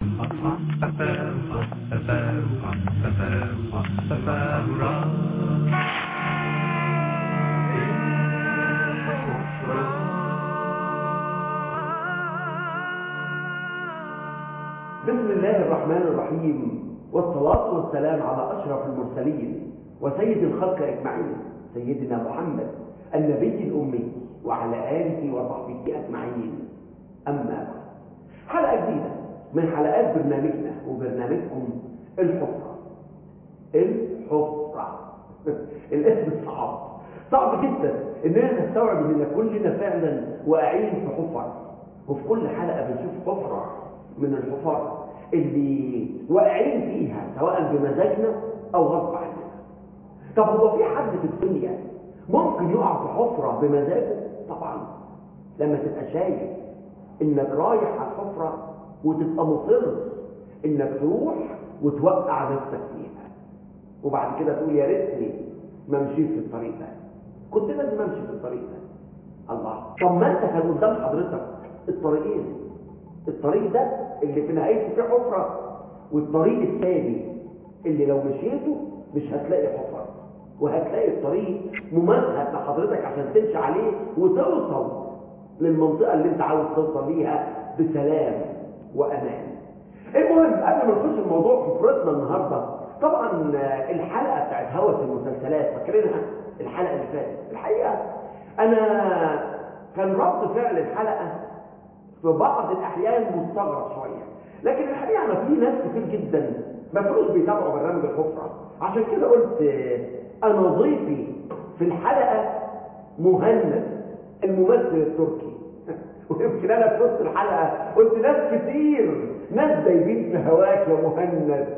بسم الله الرحمن الرحيم والصلاة والسلام على أشرف المرسلين وسيد الخلق أجمعين سيدنا محمد النبي الأمي وعلى آله وصحبه أجمعين أما بعد حلقة جديدة من حلقات برنامجنا وبرنامجكم الحفرة الحفرة الاسم صعب صعب جدا اننا نستوعب ان كلنا فعلا واقعين في حفر وفي كل حلقة بنشوف حفرة من الحفر اللي واقعين فيها سواء بمزاجنا او غصب عننا طب هو في حد في الدنيا ممكن يقع في حفرة بمزاجه طبعا لما تبقى شايف انك رايح على الحفرة وتبقى مصر انك تروح وتوقع نفسك فيها وبعد كده تقول يا ريتني ما مشيت في الطريق ده كنت لازم امشي في الطريق ده الله طب ما انت كان قدام حضرتك الطريقين الطريق ده اللي في نهايته فيه حفرة والطريق الثاني اللي لو مشيته مش هتلاقي حفرة وهتلاقي الطريق ممهد لحضرتك عشان تمشي عليه وتوصل للمنطقة اللي انت عاوز توصل ليها بسلام وأمان المهم قبل ما نخش الموضوع حفرتنا النهاردة طبعا الحلقة بتاعت هوس المسلسلات فاكرينها الحلقة اللي فاتت الحقيقة أنا كان رد فعل الحلقة في بعض الأحيان مستغرب شوية لكن الحقيقة أنا في ناس كتير جدا ما كانوش بيتابعوا برنامج الحفرة عشان كده قلت أنا ضيفي في الحلقة مهند الممثل التركي ويمكن أنا في وسط الحلقة قلت ناس كتير ناس دايبين في هواك يا مهند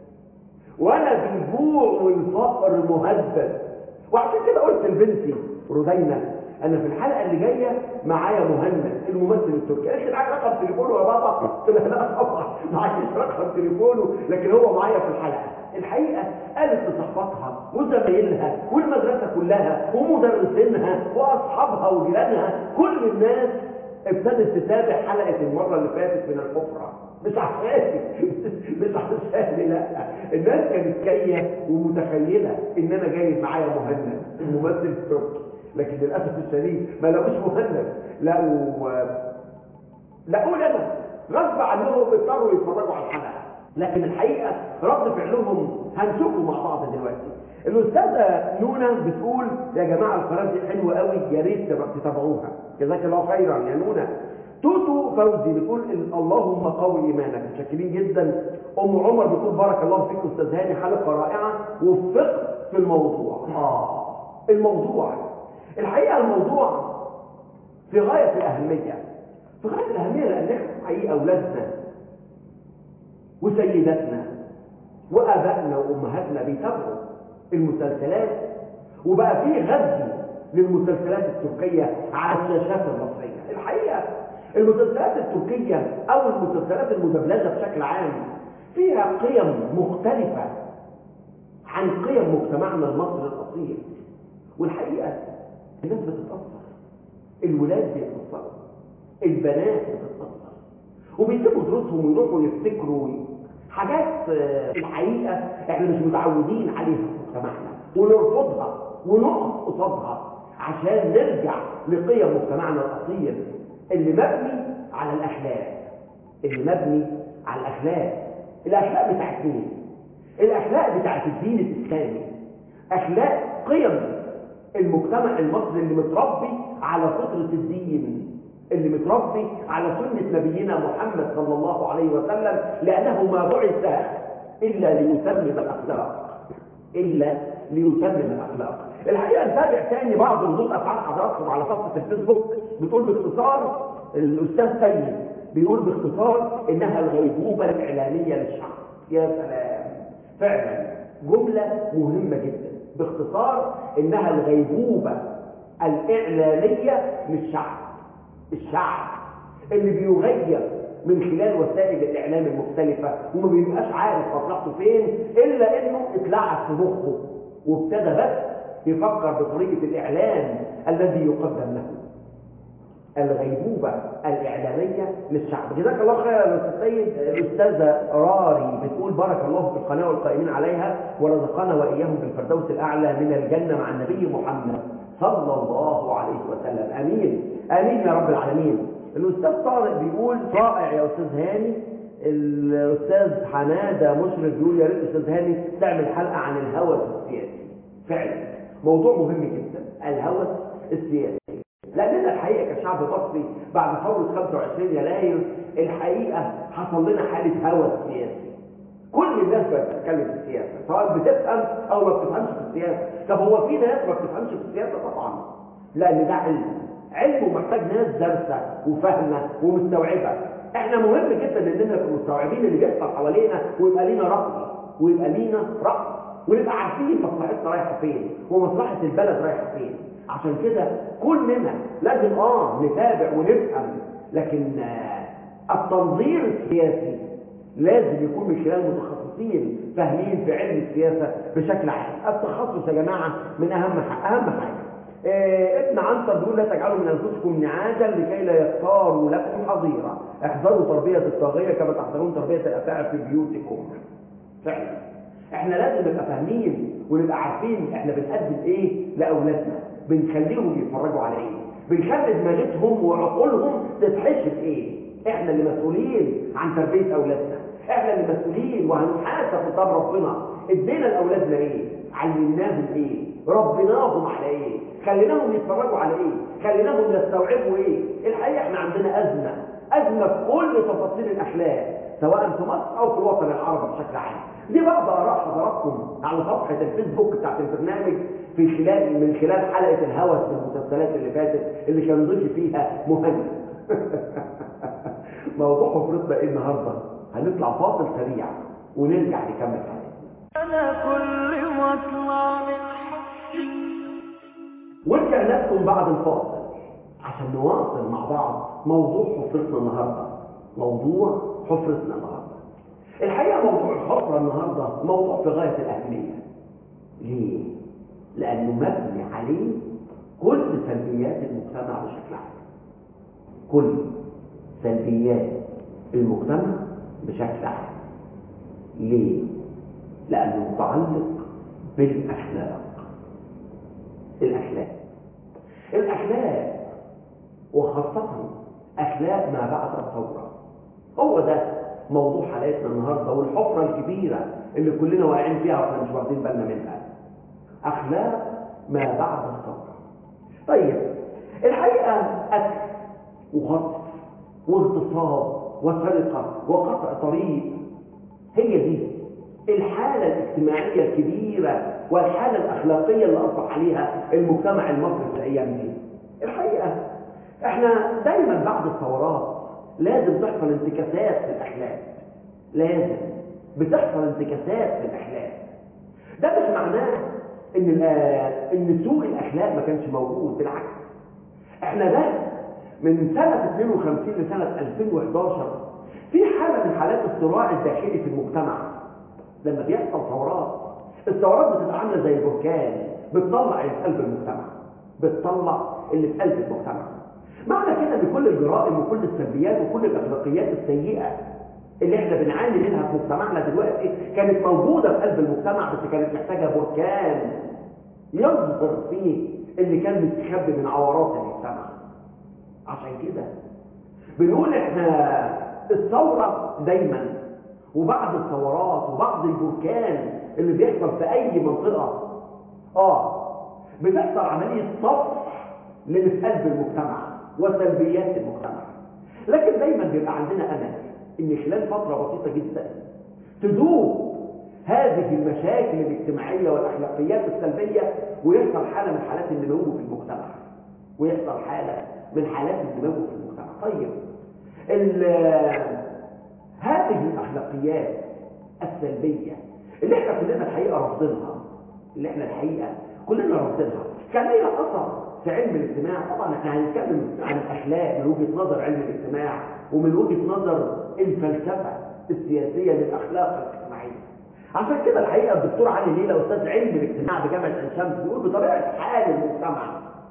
وأنا بالجوع والفقر مهدد وعشان كده قلت لبنتي رودينا انا في الحلقه اللي جايه معايا مهند الممثل التركي قالت لي معاك رقم تليفونه يا بابا قلت لها لا طبعا معيش رقم تليفونه لكن هو معايا في الحلقه الحقيقه قالت لصحباتها وزمايلها والمدرسه كلها ومدرسينها واصحابها وجيرانها كل الناس ابتدت تتابع حلقه المره اللي فاتت من الحفره مش عشاني مش عشاني لا الناس كانت جايه ومتخيله ان انا جاي معايا مهند الممثل التركي لكن للاسف الشديد ما لقوش مهند لقوا لقوا انا غصب عنهم اضطروا يتفرجوا على الحلقه لكن الحقيقه رد فعلهم هنشوفه مع بعض دلوقتي الاستاذه نونا بتقول يا جماعه القناه دي حلوه قوي يا ريت تتابعوها جزاك الله خيرا يا نونا توتو فوزي بتقول اللهم قوي ايمانك متشكرين جدا ام عمر بتقول بارك الله فيك استاذ هاني حلقه رائعه وفقت في الموضوع اه الموضوع الحقيقه الموضوع في غايه الاهميه في غايه الاهميه لان احنا حقيقه اولادنا وسيداتنا وابائنا وامهاتنا بيتابعوا المسلسلات وبقى في غزو للمسلسلات التركيه على الشاشات المصريه الحقيقه المسلسلات التركيه او المسلسلات المدبلجه بشكل عام فيها قيم مختلفه عن قيم مجتمعنا المصري الاصيل والحقيقه الناس بتتاثر الولاد بيتاثروا البنات بتتاثر وبيسيبوا دروسهم ويروحوا يفتكروا حاجات الحقيقه احنا مش متعودين عليها في مجتمعنا ونرفضها ونقف قصادها عشان نرجع لقيم مجتمعنا الاصيل اللي مبني على الاخلاق اللي مبني على الاخلاق الاخلاق بتاعت مين الاخلاق بتاعت الدين الاسلامي اخلاق قيم المجتمع المصري اللي متربي على فطره الدين اللي متربي على سنه نبينا محمد صلى الله عليه وسلم لانه ما بعث الا ليتمم الاخلاق الا ليتمم الاخلاق الحقيقه نتابع تاني بعض ردود افعال حضراتكم على صفحه الفيسبوك بتقول باختصار الاستاذ سيد بيقول باختصار انها الغيبوبه الاعلاميه للشعب يا سلام فعلا جمله مهمه جدا باختصار انها الغيبوبه الاعلاميه للشعب الشعب اللي بيغير من خلال وسائل الاعلام المختلفه وما بيبقاش عارف مصلحته فين الا انه اتلعب في مخه وابتدى بس يفكر بطريقة الإعلام الذي يقدم له الغيبوبة الإعلامية للشعب جزاك الله خير يا أستاذ سيد الأستاذة راري بتقول بارك الله في القناة والقائمين عليها ورزقنا وإياهم بالفردوس الأعلى من الجنة مع النبي محمد صلى الله عليه وسلم أمين أمين يا رب العالمين الأستاذ طارق بيقول رائع يا أستاذ هاني الأستاذ حمادة مشرف بيقول يا ريت أستاذ هاني تعمل حلقة عن الهوس السياسي فعلا موضوع مهم جدا الهوس السياسي لأننا الحقيقة كشعب مصري بعد ثورة 25 يناير الحقيقة حصل لنا حالة هوس سياسي كل الناس بقت بتتكلم في السياسة سواء بتفهم أو ما بتفهمش في السياسة طب هو في ناس ما بتفهمش في السياسة طبعا لأن ده علم علم ومحتاج ناس دارسة وفاهمة ومستوعبة احنا مهم جدا اننا نبقى مستوعبين اللي بيحصل حوالينا ويبقى لينا رأي ويبقى لينا رأي ونبقى عارفين مصلحتنا رايحة فين ومصلحة البلد رايحة فين عشان كده كلنا لازم اه نتابع ونفهم لكن آه التنظير السياسي لازم يكون من خلال متخصصين فاهمين في علم السياسة بشكل عام التخصص يا جماعة من أهم حاجة أهم حاجة إيه ابن عنتر بيقول لا تجعلوا من أنفسكم نعاجا لكي لا يختاروا لكم حظيرة احذروا تربية الطاغية كما تحذرون تربية الأفاعي في بيوتكم فعلا احنا لازم نبقى فاهمين ونبقى عارفين احنا بنقدم ايه لأولادنا بنخليهم يتفرجوا على ايه بنخلي دماغتهم وعقولهم تتحشف ايه احنا اللي مسؤولين عن تربية اولادنا احنا اللي مسؤولين وهنحاسب قدام ربنا ادينا لاولادنا ايه علمناهم ايه ربيناهم على ايه خليناهم يتفرجوا على ايه خليناهم يستوعبوا ايه الحقيقه احنا عندنا ازمه ازمه في كل تفاصيل الاخلاق سواء في مصر او في الوطن العربي بشكل عام دي بعض اراء حضراتكم على صفحه الفيسبوك بتاعت البرنامج في خلال من خلال حلقه الهوس في المسلسلات اللي فاتت اللي كان ضيفي فيها مهند موضوع حفرتنا ايه النهارده هنطلع فاصل سريع ونرجع نكمل حلقتنا انا كل ما اطلع من ورجعنا لكم بعد الفاصل عشان نواصل مع بعض موضوع حفرتنا النهارده موضوع حفرتنا النهارده الحقيقه موضوع الحفره النهارده موضوع في غايه الاهميه ليه لانه مبني عليه كل سلبيات المجتمع بشكل عام كل سلبيات المجتمع بشكل عام ليه لانه متعلق بالاخلاق الاخلاق الاخلاق وخاصه اخلاق ما بعد الثوره هو ده موضوع حلقتنا النهارده والحفره الكبيره اللي كلنا واقعين فيها واحنا مش واخدين بالنا منها اخلاق ما بعد الثوره طيب الحقيقه قتل وخطف واغتصاب وسرقه وقطع طريق هي دي الحالة الاجتماعية الكبيرة والحالة الأخلاقية اللي أصبح عليها المجتمع المصري في الأيام دي الحقيقة احنا دايما بعد الثورات لازم تحصل انتكاسات في الأخلاق لازم بتحصل انتكاسات في الأخلاق ده مش معناه ان ان سوء الأخلاق ما كانش موجود بالعكس احنا ده من سنة 52 لسنة 2011 في حالة من حالات الصراع الداخلي في المجتمع لما بيحصل ثورات الثورات بتبقى عامله زي بركان بتطلع اللي في قلب المجتمع بتطلع اللي في قلب المجتمع معنى كده ان كل الجرائم وكل السلبيات وكل الاخلاقيات السيئه اللي احنا بنعاني منها في مجتمعنا دلوقتي كانت موجوده في قلب المجتمع بس كانت محتاجه بركان يظهر فيه اللي كان مستخبي من عورات المجتمع عشان كده بنقول احنا الثوره دايما وبعد الثورات وبعد البركان اللي بيحصل في اي منطقة اه بتحصل عملية صفح للي في قلب المجتمع وسلبيات المجتمع لكن دايما بيبقى عندنا امل ان خلال فترة بسيطة جدا تدوب هذه المشاكل الاجتماعية والاخلاقيات السلبية ويحصل حالة من حالات النمو في المجتمع ويحصل حالة من حالات النمو في المجتمع طيب هذه الأخلاقيات السلبية اللي احنا كلنا الحقيقة رافضينها اللي احنا الحقيقة كلنا رافضينها كان ليها أثر في علم الاجتماع طبعا احنا هنتكلم عن الأخلاق من وجهة نظر علم الاجتماع ومن وجهة نظر الفلسفة السياسية للأخلاق الاجتماعية عشان كده الحقيقة الدكتور علي ليلى أستاذ علم الاجتماع بجامعة عين شمس بيقول بطبيعة حال المجتمع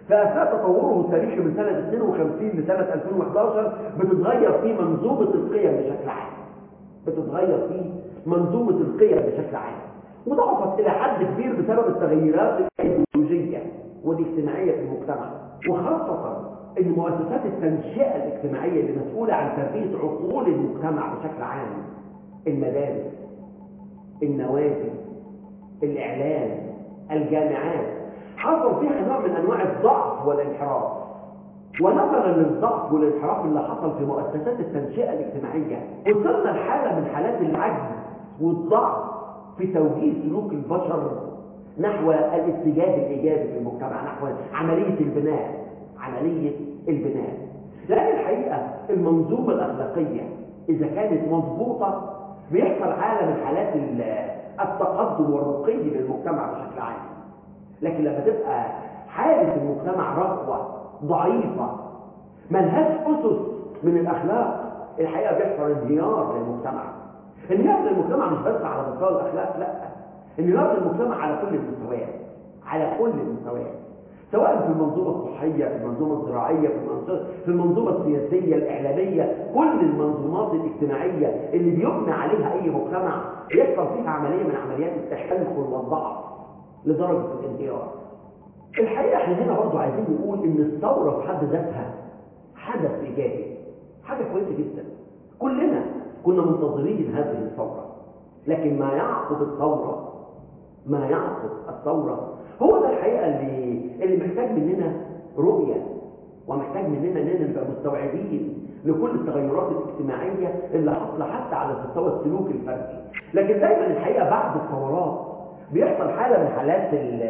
فاثناء تطوره التاريخي من سنه 52 لسنه 2011 بتتغير فيه منظومه القيم بشكل عام بتتغير فيه منظومه القيم بشكل عام وضعفت الى حد كبير بسبب التغيرات الايديولوجيه والاجتماعيه في المجتمع وخاصه ان مؤسسات التنشئه الاجتماعيه اللي مسؤوله عن تربيه عقول المجتمع بشكل عام المدارس النوادي الاعلام الجامعات حصل فيها نوع من انواع الضعف والانحراف ونظرا للضعف والانحراف اللي حصل في مؤسسات التنشئه الاجتماعيه وصلنا لحاله من حالات العجز والضعف في توجيه سلوك البشر نحو الاتجاه الايجابي في المجتمع نحو عمليه البناء عمليه البناء لان الحقيقه المنظومه الاخلاقيه اذا كانت مضبوطه بيحصل حاله من حالات التقدم والرقي للمجتمع بشكل عام لكن لما تبقى حالة المجتمع رقوة ضعيفة ملهاش أسس من الأخلاق الحقيقة بيحصل انهيار للمجتمع انهيار للمجتمع مش بس على مستوى الأخلاق لا انهيار للمجتمع على كل المستويات على كل المستويات سواء في المنظومة الصحية في المنظومة الزراعية في المنظومة, في المنظومة السياسية الإعلامية كل المنظومات الاجتماعية اللي بيبنى عليها أي مجتمع يحصل فيها عملية من عمليات التحلل والضعف لدرجة الانهيار الحقيقة احنا هنا برضو عايزين نقول ان الثورة في حد ذاتها حدث ايجابي حاجة كويسة جدا كلنا كنا منتظرين هذه الثورة لكن ما يعقب الثورة ما يعقب الثورة هو ده الحقيقة اللي, اللي محتاج مننا رؤية ومحتاج مننا اننا نبقى مستوعبين لكل التغيرات الاجتماعية اللي حصل حتى على مستوى السلوك الفردي لكن دايما الحقيقة بعد الثورات بيحصل حالة من حالات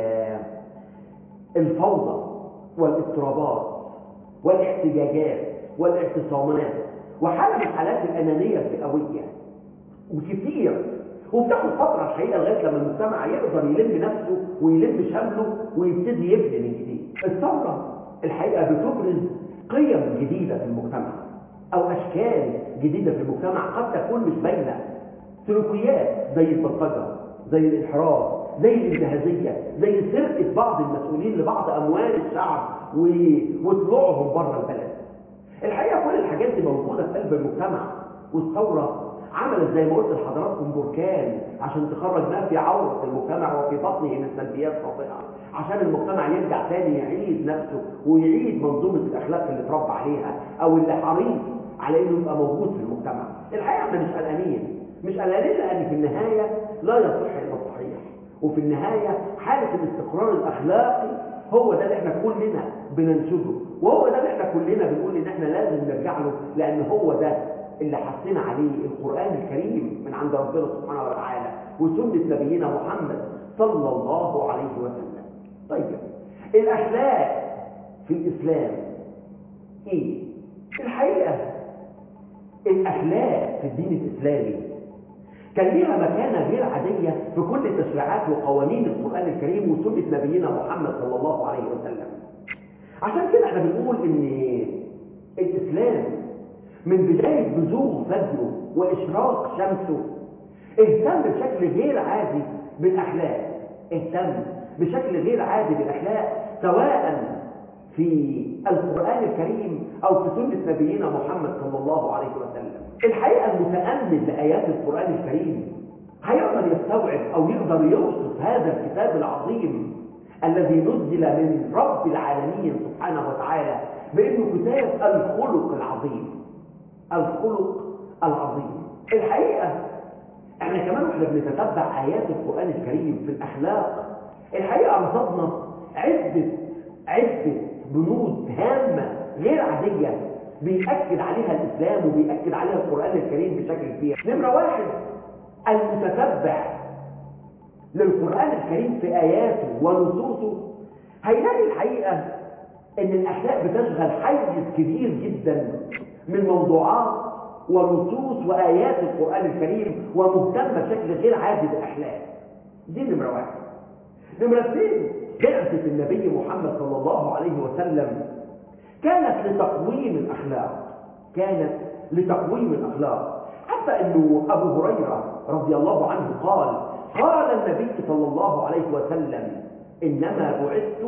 الفوضى والاضطرابات والاحتجاجات والاعتصامات وحالة من حالات الأنانية الفئوية وكتير وبتاخد فترة الحقيقة لغاية لما المجتمع يقدر يلم نفسه ويلم شمله ويبتدي يبني من جديد الثورة الحقيقة بتبرز قيم جديدة في المجتمع أو أشكال جديدة في المجتمع قد تكون مش باينة سلوكيات زي البلطجة زي الانحراف زي الانتهازية زي سرقة بعض المسؤولين لبعض أموال الشعب و... وطلوعهم بره البلد الحقيقة كل الحاجات دي موجودة في قلب المجتمع والثورة عملت زي ما قلت لحضراتكم بركان عشان تخرج ما في عورة المجتمع وفي بطنه من سلبيات خاطئة عشان المجتمع يرجع تاني يعيد نفسه ويعيد منظومة الأخلاق اللي اتربى عليها أو اللي حريص على إنه يبقى موجود في المجتمع الحقيقة احنا مش قلقانين مش قلقانين لأن في النهاية لا يصح إلا الصحيح وفي النهاية حالة الاستقرار الأخلاقي هو ده اللي احنا كلنا بننشده وهو ده اللي احنا كلنا بنقول ان احنا لازم نرجع له لان هو ده اللي حسنا عليه القرآن الكريم من عند ربنا سبحانه وتعالى وسنة نبينا محمد صلى الله عليه وسلم طيب الأخلاق في الإسلام إيه؟ الحقيقة الأخلاق في الدين الإسلامي كان ليها مكانة غير عادية في كل تشريعات وقوانين القرآن الكريم وسنة نبينا محمد صلى الله عليه وسلم عشان كده احنا بنقول ان الإسلام من بداية بزوغ فجره وإشراق شمسه اهتم بشكل غير عادي بالأخلاق اهتم بشكل غير عادي بالأخلاق سواء في القرآن الكريم أو في سنة نبينا محمد صلى الله عليه وسلم الحقيقة المتأمل لآيات القرآن الكريم هيقدر يستوعب أو يقدر يوصف هذا الكتاب العظيم الذي نزل من رب العالمين سبحانه وتعالى بأنه كتاب الخلق العظيم الخلق العظيم الحقيقة احنا كمان واحنا بنتتبع آيات القرآن الكريم في الأخلاق الحقيقة رصدنا عدة عدة بنود هامة غير عادية بيأكد عليها الإسلام وبيأكد عليها القرآن الكريم بشكل كبير نمرة واحد المتتبع للقرآن الكريم في آياته ونصوصه هيلاقي الحقيقة ان الأخلاق بتشغل حيز كبير جدا من موضوعات ونصوص وآيات القرآن الكريم ومهتمة بشكل غير عادي بالأخلاق دي نمرة واحد نمرة اثنين بعثة النبي محمد صلى الله عليه وسلم كانت لتقويم الأخلاق كانت لتقويم الأخلاق حتى أنه أبو هريرة رضي الله عنه قال قال النبي صلى الله عليه وسلم إنما بعثت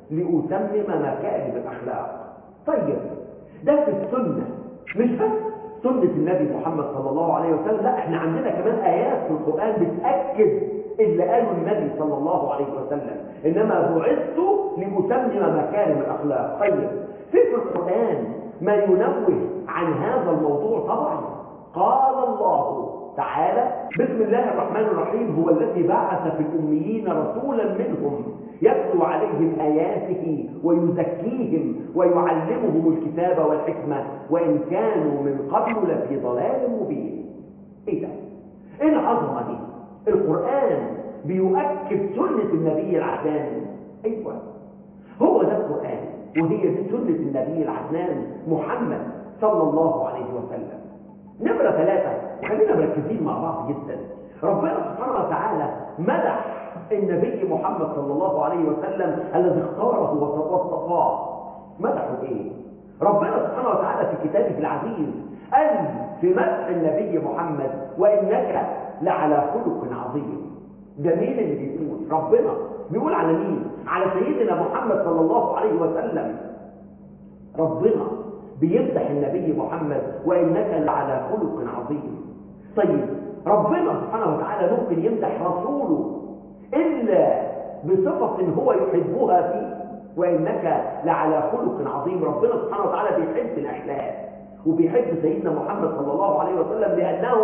لأتمم مكارم الأخلاق طيب ده في السنة مش بس سنة النبي محمد صلى الله عليه وسلم لا احنا عندنا كمان آيات في القرآن بتأكد اللي قاله النبي صلى الله عليه وسلم إنما بعثت لأتمم مكارم الأخلاق طيب في في القرآن ما ينوه عن هذا الموضوع طبعا قال الله تعالى بسم الله الرحمن الرحيم هو الذي بعث في الأميين رسولا منهم يتلو عليهم آياته ويزكيهم ويعلمهم الكتاب والحكمة وإن كانوا من قبل لفي ضلال مبين إيه ده؟ إيه العظمة دي؟ القرآن بيؤكد سنة النبي العدنان أيوة هو ده القرآن وهي دي سنة النبي العدنان محمد صلى الله عليه وسلم نمرة ثلاثة وخلينا مركزين مع بعض جدا ربنا سبحانه وتعالى مدح النبي محمد صلى الله عليه وسلم الذي اختاره واصطفاه مدحه ايه ربنا سبحانه وتعالى في كتابه العزيز قال في مدح النبي محمد وانك لعلى خلق عظيم ده مين اللي بيقول ربنا بيقول على مين على سيدنا محمد صلى الله عليه وسلم ربنا بيمدح النبي محمد وانك لعلى خلق عظيم طيب ربنا سبحانه وتعالى ممكن يمدح رسوله الا بصفه هو يحبها فيه وانك لعلى خلق عظيم ربنا سبحانه وتعالى بيحب الاخلاق وبيحب سيدنا محمد صلى الله عليه وسلم لانه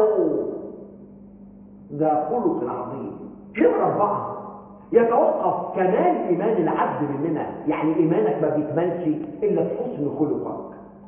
ذا خلق عظيم نمرة أربعة يتوقف كمال إيمان العبد مننا يعني إيمانك ما بيكملش إلا بحسن خلقك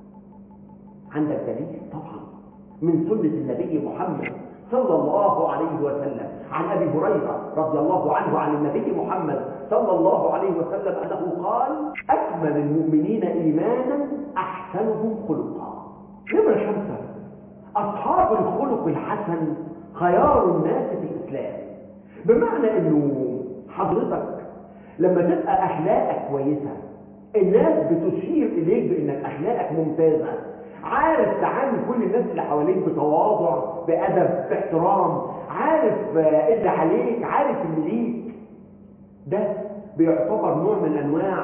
عندك دليل طبعا من سنة النبي محمد صلى الله عليه وسلم عن أبي هريرة رضي الله عنه عن النبي محمد صلى الله عليه وسلم أنه قال أكمل المؤمنين إيمانا أحسنهم خلقا نمرة خمسة أصحاب الخلق الحسن خيار الناس في الإسلام بمعنى أنه حضرتك لما تبقى أخلاقك كويسة الناس بتشير إليك بأنك أخلاقك ممتازة عارف تعامل كل الناس اللي حواليك بتواضع بأدب باحترام عارف اللي عليك عارف اللي ليك ده بيعتبر نوع من أنواع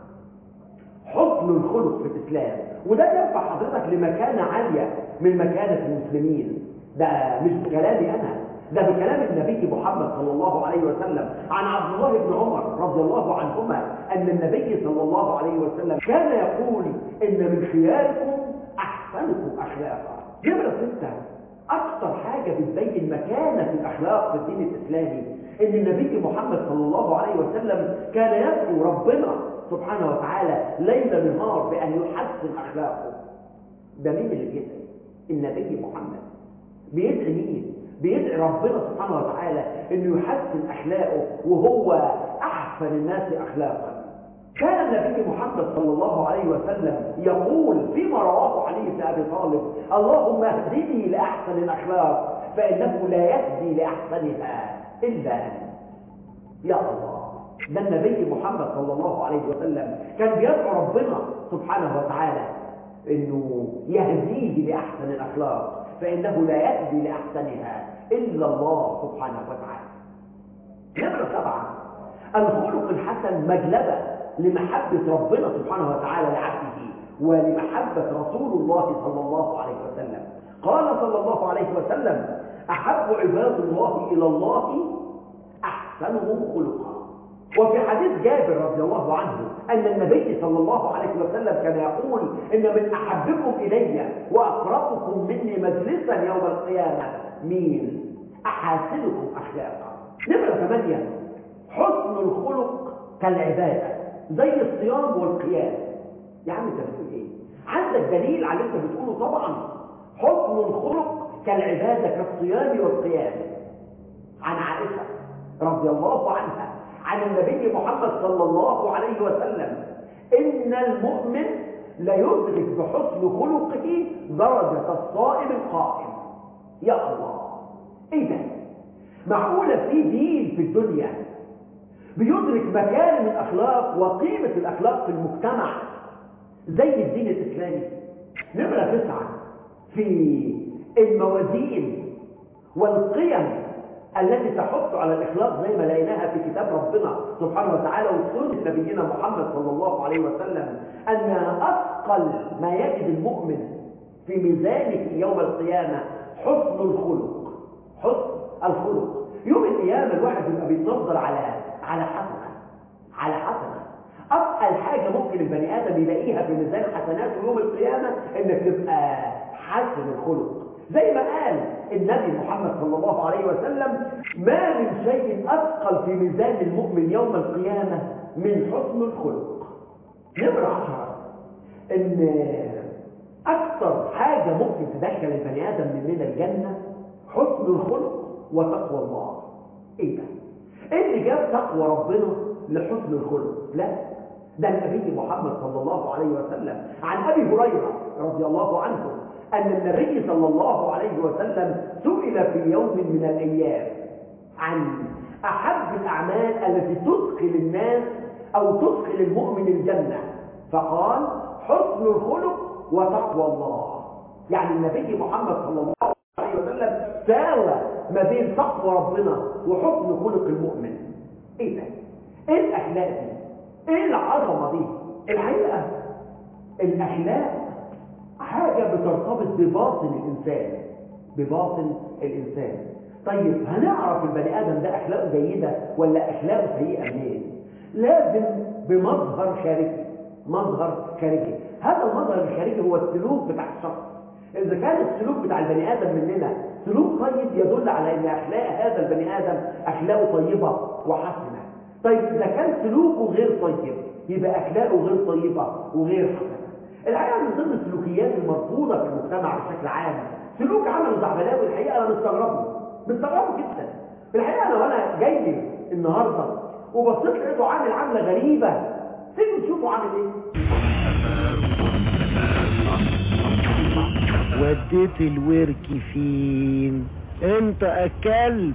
حسن الخلق في الإسلام وده يرفع حضرتك لمكانة عالية من مكانة المسلمين ده مش بكلامي أنا ده بكلام النبي محمد صلى الله عليه وسلم عن عبد الله بن عمر رضي الله عنهما أن النبي صلى الله عليه وسلم كان يقول إن من خياركم أحسنكم أخلاقا نمرة ستة أكثر حاجة بتبين مكانة الأخلاق في الدين الإسلامي إن النبي محمد صلى الله عليه وسلم كان يدعو ربنا سبحانه وتعالى ليل نهار بأن يحسن أخلاقه ده مين اللي بيدعي؟ النبي محمد بيدعي مين؟ بيدعي ربنا سبحانه وتعالى انه يحسن اخلاقه وهو احسن الناس اخلاقا كان النبي محمد صلى الله عليه وسلم يقول فيما رواه علي بن ابي طالب اللهم اهدني لاحسن الاخلاق فانه لا يهدي لاحسنها الا انت يا الله ده النبي محمد صلى الله عليه وسلم كان بيدعو ربنا سبحانه وتعالى انه يهديه لاحسن الاخلاق فانه لا يهدي لاحسنها الا الله سبحانه وتعالى نمره سبعه الخلق الحسن مجلبه لمحبه ربنا سبحانه وتعالى لعبده ولمحبه رسول الله صلى الله عليه وسلم قال صلى الله عليه وسلم احب عباد الله الى الله احسنهم خلقا وفي حديث جابر رضي الله عنه أن النبي صلى الله عليه وسلم كان يقول إن من أحبكم إلي وأقربكم مني مجلسا يوم القيامة مين؟ أحاسنكم أخلاقا نمرة ثمانية حسن الخلق كالعبادة زي الصيام والقيام يا عم انت بتقول ايه؟ عندك دليل على اللي انت بتقوله طبعا حسن الخلق كالعبادة كالصيام والقيام عن عائشة رضي الله عنها عن النبي محمد صلى الله عليه وسلم إن المؤمن ليدرك بحسن خلقه درجة الصائم القائم يا الله ايه ده معقولة في دين في الدنيا بيدرك مكارم الأخلاق وقيمة الأخلاق في المجتمع زي الدين الإسلامي نمرة تسعة في الموازين والقيم التي تحث على الإخلاص زي ما لقيناها في كتاب ربنا سبحانه وتعالى وسنة نبينا محمد صلى الله عليه وسلم أن أثقل ما يجد المؤمن في ميزانه يوم القيامة حسن الخلق حسن الخلق يوم القيامة الواحد يبقى بيتنظر على على حسنة على حسنة أثقل حاجة ممكن البني آدم يلاقيها في ميزان حسناته يوم القيامة إنك تبقى حسن الخلق زي ما قال النبي محمد صلى الله عليه وسلم ما من شيء أثقل في ميزان المؤمن يوم القيامة من حسن الخلق نمرة عشرة إن أكثر حاجة ممكن تدخل البني آدم مننا الجنة حسن الخلق وتقوى الله إيه ده؟ إيه اللي جاب تقوى ربنا لحسن الخلق؟ لا ده النبي محمد صلى الله عليه وسلم عن أبي هريرة رضي الله عنه أن النبي صلى الله عليه وسلم سئل في يوم من الأيام عن أحب الأعمال التي تدخل الناس أو تدخل المؤمن الجنة فقال حسن الخلق وتقوى الله يعني النبي محمد صلى الله عليه وسلم ساوى ما بين تقوى ربنا وحسن خلق المؤمن ايه ده ايه الاخلاق دي ايه العظمه دي الحقيقه الاخلاق حاجه بترتبط بباطن الانسان بباطن الانسان طيب هنعرف البني ادم ده اخلاقه جيده ولا اخلاقه سيئه منين لازم بمظهر خارجي مظهر خارجي هذا المظهر الخارجي هو السلوك بتاع الشخص إذا كان السلوك بتاع البني آدم مننا سلوك طيب يدل على أن أخلاق هذا البني آدم أخلاقه طيبة وحسنة طيب إذا كان سلوكه غير طيب يبقى أخلاقه غير طيبة وغير حسنة الحقيقة من ضمن السلوكيات المرفوضة في المجتمع بشكل عام سلوك عمله زعبلاوي الحقيقة أنا مستغربه مستغربه جدا في الحقيقة أنا وأنا جاي لي النهاردة وبصيت لقيته عامل عاملة غريبة سيبوا تشوفوا عامل إيه وديت الورك فين انت اكلت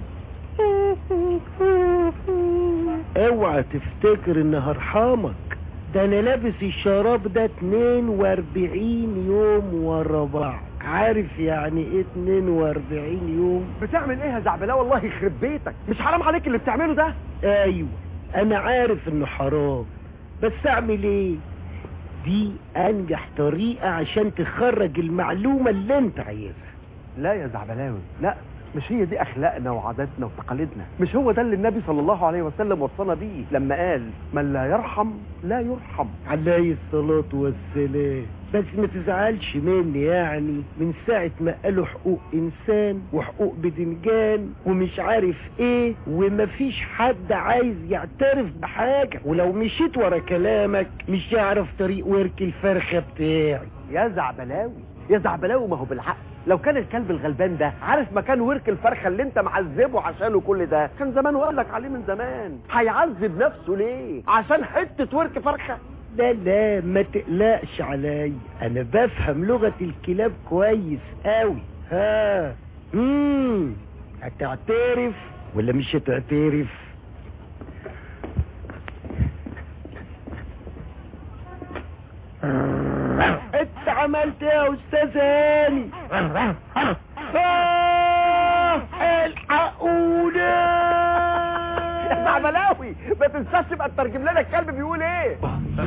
اوعى تفتكر ان هرحمك ده انا لابس الشراب ده 42 يوم ورا بعض عارف يعني ايه 42 يوم بتعمل ايه يا زعبلاء والله يخرب بيتك مش حرام عليك اللي بتعمله ده ايوه انا عارف انه حرام بس اعمل ايه دي انجح طريقة عشان تخرج المعلومة اللي انت عايزها لا يا زعبلاوي لا مش هي دي اخلاقنا وعاداتنا وتقاليدنا مش هو ده اللي النبي صلى الله عليه وسلم وصانا بيه لما قال من لا يرحم لا يرحم عليه الصلاة والسلام بس ما تزعلش مني يعني من ساعة ما قالوا حقوق انسان وحقوق بدنجان ومش عارف ايه ومفيش حد عايز يعترف بحاجة ولو مشيت ورا كلامك مش هيعرف طريق ورك الفرخة بتاعي يا زعبلاوي يا زعبلاوي ما هو بالعقل لو كان الكلب الغلبان ده عارف مكان ورك الفرخه اللي انت معذبه عشانه كل ده كان زمان وقال لك عليه من زمان هيعذب نفسه ليه عشان حته ورك فرخه لا لا ما تقلقش عليا انا بفهم لغة الكلاب كويس قوي ها امم هتعترف ولا مش هتعترف انت عملت ايه يا استاذ هاني آه، الحقونا يا زعبلاوي ما تنساش تبقى تترجم لنا الكلب بيقول ايه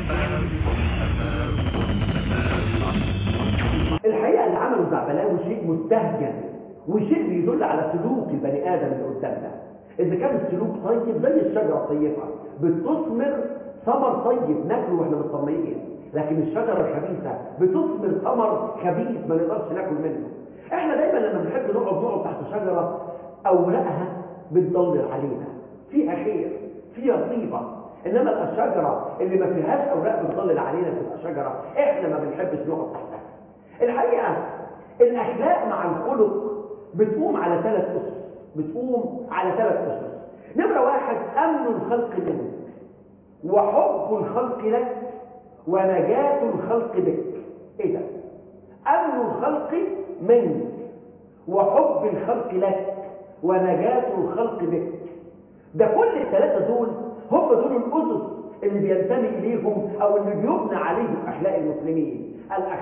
الحقيقة اللي عمله زعبلاوي شيء مستهجن وشيء بيدل على سلوك البني آدم اللي قدامنا إذا كان السلوك طيب زي الشجرة الطيبة بتثمر ثمر طيب ناكله واحنا مطمئنين لكن الشجرة الخبيثة بتثمر ثمر خبيث ما نقدرش ناكل منه احنا دايما لما بنحب نقعد نقعد تحت شجرة أوراقها بتضلل علينا فيها خير فيها طيبة إنما الشجرة اللي ما فيهاش أوراق بتضلل علينا تبقى شجرة احنا ما بنحبش نقعد تحتها الحقيقة الأخلاق مع الخلق بتقوم على ثلاث أسس بتقوم على ثلاث أسس نمرة واحد أمن الخلق منك وحب الخلق لك ونجاة الخلق بك ايه ده أمن الخلق منك وحب الخلق لك ونجاة الخلق بك ده كل الثلاثة دول هم دول الأسس اللي بينتمي إليهم أو اللي بيبنى عليهم أخلاق المسلمين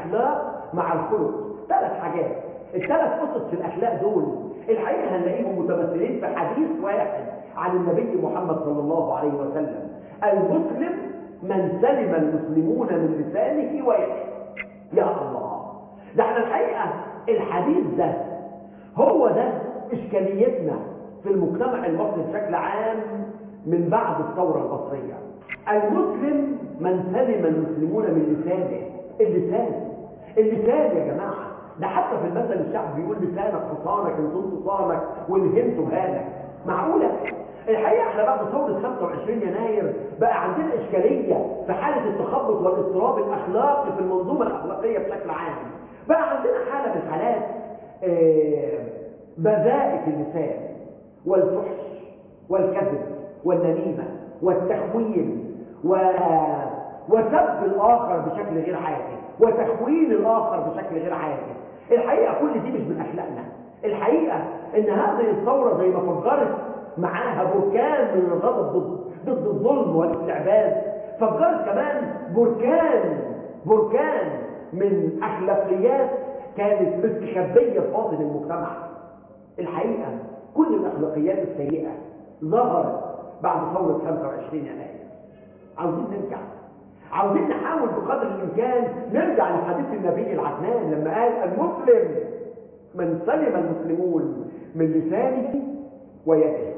الأخلاق مع الخلق ثلاث حاجات الثلاث أسس في الأخلاق دول الحقيقة هنلاقيهم متمثلين في حديث واحد عن النبي محمد صلى الله عليه وسلم المسلم من سلم المسلمون من لسانه ويده يا الله ده احنا الحقيقة الحديث ده هو ده إشكاليتنا في المجتمع المصري بشكل عام من بعد الثورة المصرية المسلم من سلم المسلمون من لسانه اللسان اللسان يا جماعة ده حتى في المثل الشعب بيقول لسانك حصانك ان صنت صانك والهمت هانك معقولة الحقيقة احنا بعد ثورة 25 يناير بقى عندنا اشكالية في حالة التخبط والاضطراب الاخلاقي في المنظومة الاخلاقية بشكل عام بقى عندنا حالة من حالات آه، بذائة اللسان والفحش والكذب والنميمة والتخوين و... وسب الآخر بشكل غير عادي وتخوين الآخر بشكل غير عادي الحقيقة كل دي مش من أخلاقنا الحقيقة إن هذه الثورة زي ما فجرت معاها بركان من الغضب ضد ضد الظلم والاستعباد فجرت كمان بركان بركان من أخلاقيات كانت مستخبية في باطن المجتمع الحقيقة كل الأخلاقيات السيئة ظهرت بعد ثورة 25 يناير عاوزين نرجع عاوزين نحاول بقدر الإمكان نرجع لحديث النبي العدنان لما قال المسلم من سلم المسلمون من لسانه ويده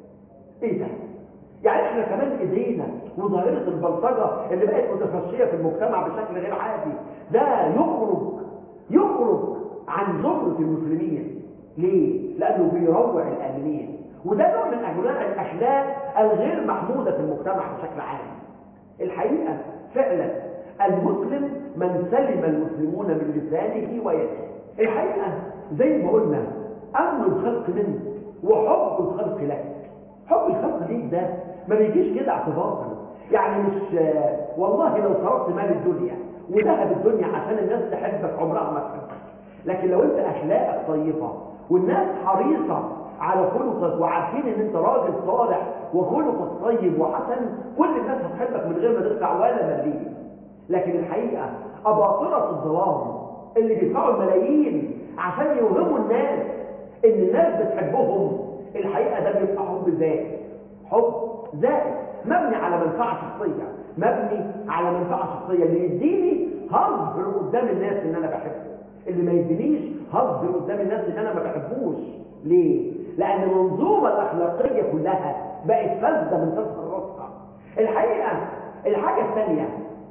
ايه ده يعني احنا كمان ايدينا وظاهرة البلطجة اللي بقت متفشية في المجتمع بشكل غير عادي ده يخرج يخرج عن زمرة المسلمين ليه؟ لأنه بيروع الآمنين وده نوع من أنواع الأخلاق الغير محمودة في المجتمع بشكل عام الحقيقة فعلا المسلم من سلم المسلمون من لسانه ويده الحقيقة زي ما قلنا أمن الخلق منك وحب الخلق لك حب الخلق ليك ده ما بيجيش كده اعتباطا يعني مش والله لو صرفت مال الدنيا وذهب الدنيا عشان الناس تحبك عمرها ما تحبك لكن لو انت اخلاقك طيبه والناس حريصه على خلقك وعارفين ان انت راجل صالح وخلقك طيب وحسن كل الناس هتحبك من غير ما تدفع ولا مليم لكن الحقيقه اباطره الظلام اللي بيدفعوا الملايين عشان يوهموا الناس ان الناس بتحبهم الحقيقه ده بيبقى حب زائد حب زائد مبني على منفعه شخصيه مبني على منفعه شخصيه اللي يديني هظهر قدام الناس ان انا بحبه اللي ما يدينيش هظهر قدام الناس ان انا ما بحبوش ليه لان المنظومه الاخلاقيه كلها بقت فاسده من تظهر راسها الحقيقه الحاجه الثانيه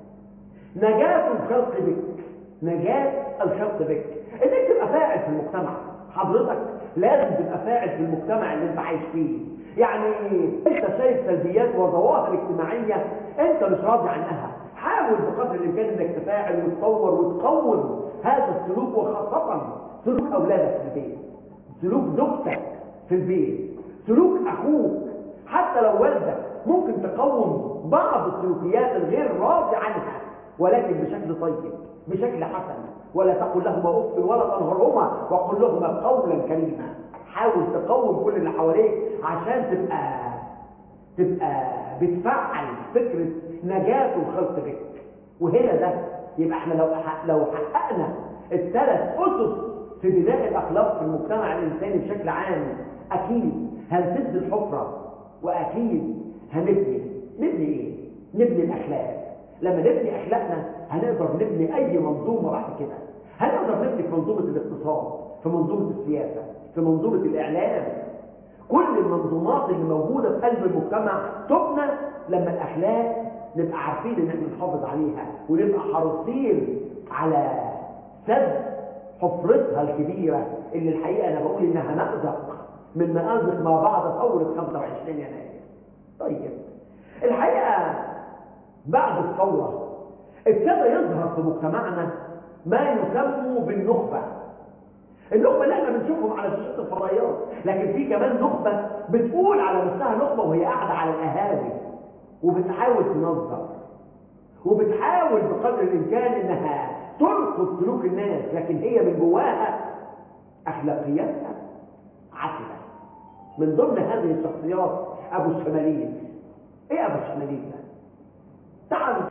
نجاه الخلق بك نجاه الخلق بك انك تبقى فاعل في المجتمع حضرتك لازم تبقى فاعل في المجتمع اللي انت عايش فيه يعني انت شايف سلبيات وظواهر اجتماعيه انت مش راضي عنها حاول بقدر الامكان انك تفاعل وتطور وتقوم هذا السلوك وخاصه سلوك اولادك في البيت سلوك زوجتك في البيت سلوك اخوك حتى لو والدك ممكن تقوم بعض السلوكيات الغير راضي عنها ولكن بشكل طيب بشكل حسن ولا تقل لهما اف ولا تنهرهما وقل لهما قولا كريما حاول تقوم كل اللي حواليك عشان تبقى تبقى بتفعل فكره نجاه الخلق بك وهنا ده يبقى احنا لو لو حققنا الثلاث اسس في بناء الاخلاق في المجتمع الانساني بشكل عام اكيد هنسد الحفره واكيد هنبني نبني ايه نبني الاخلاق لما نبني اخلاقنا هنقدر نبني اي منظومه بعد كده هنقدر نبني في منظومه الاقتصاد في منظومه السياسه في منظومه الاعلام كل المنظومات اللي موجوده في قلب المجتمع تبنى لما الاخلاق نبقى عارفين ان احنا نحافظ عليها ونبقى حريصين على سد حفرتها الكبيره اللي الحقيقه انا بقول انها مأزق من مآزق ما بعد ثوره 25 يناير طيب الحقيقه بعد الثوره ابتدى يظهر في مجتمعنا ما يسمى بالنخبه النخبة اللي احنا بنشوفهم على شاشة الفضائيات لكن في كمان نخبة بتقول على نفسها نخبة وهي قاعدة على القهاوي وبتحاول تنظر وبتحاول بقدر الإمكان إنها ترقص سلوك الناس لكن هي من جواها أخلاقياتها عتبة من ضمن هذه الشخصيات أبو الشمالين إيه أبو الشمالين ده؟ تعالوا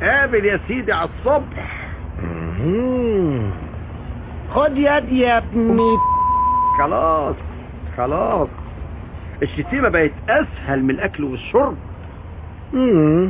قابل يا سيدي على الصبح مم. خد يد يا ابني خلاص خلاص الشتيمة بقت اسهل من الاكل والشرب مم.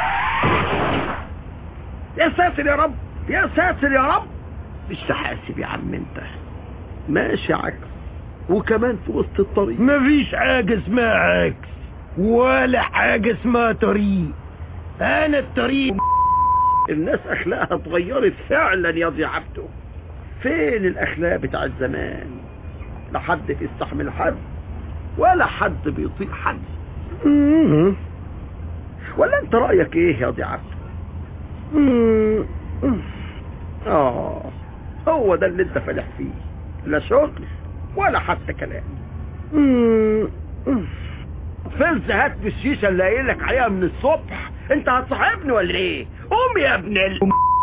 يا ساتر يا رب يا ساتر يا رب مش تحاسب يا عم انت ماشي عكس وكمان في وسط الطريق مفيش حاجة اسمها عكس ولا حاجة اسمها طريق انا الطريق الناس اخلاقها اتغيرت فعلا يا ضي عبده فين الاخلاق بتاعت زمان لا حد بيستحمل حد ولا حد بيطيق حد مم. ولا انت رايك ايه يا ضي عبده مم. اه هو ده اللي انت فالح فيه لا شغل ولا حتى كلام مم. فلس هات الشيشه اللي قايل لك عليها من الصبح انت هتصاحبني ولا ايه قوم يا ابن ال...